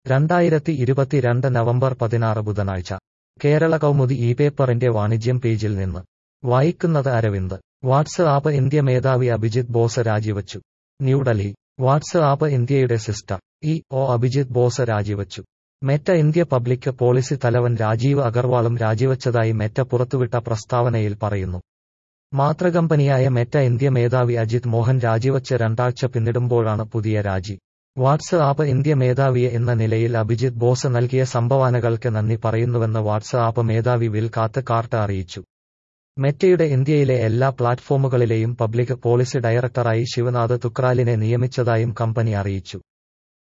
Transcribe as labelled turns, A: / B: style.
A: രണ്ടായിരത്തി ഇരുപത്തിരണ്ട് നവംബർ പതിനാറ് ബുധനാഴ്ച കേരള കൗമുദി ഈ പേപ്പറിന്റെ വാണിജ്യം പേജിൽ നിന്ന് വായിക്കുന്നത് അരവിന്ദ് വാട്സ് ആപ്പ് ഇന്ത്യ മേധാവി അഭിജിത് ബോസ് രാജിവച്ചു ന്യൂഡൽഹി വാട്സ് ആപ്പ് ഇന്ത്യയുടെ സിസ്റ്റർ ഇ ഒ അഭിജിത് ബോസ് രാജിവച്ചു മെറ്റ ഇന്ത്യ പബ്ലിക് പോളിസി തലവൻ രാജീവ് അഗർവാളും രാജിവച്ചതായി മെറ്റ പുറത്തുവിട്ട പ്രസ്താവനയിൽ പറയുന്നു മാതൃകമ്പനിയായ മെറ്റ ഇന്ത്യ മേധാവി അജിത് മോഹൻ രാജിവച്ച് രണ്ടാഴ്ച പിന്നിടുമ്പോഴാണ് പുതിയ രാജി വാട്സ് ആപ്പ് ഇന്ത്യ മേധാവിയെ എന്ന നിലയിൽ അഭിജിത് ബോസ് നൽകിയ സംഭാവനകൾക്ക് നന്ദി പറയുന്നുവെന്ന് വാട്സ് ആപ്പ് മേധാവി വിൽ കാത്ത് കാർട്ട് അറിയിച്ചു മെറ്റയുടെ ഇന്ത്യയിലെ എല്ലാ പ്ലാറ്റ്ഫോമുകളിലെയും പബ്ലിക് പോളിസി ഡയറക്ടറായി ശിവനാഥ് തുക്രാലിനെ നിയമിച്ചതായും കമ്പനി അറിയിച്ചു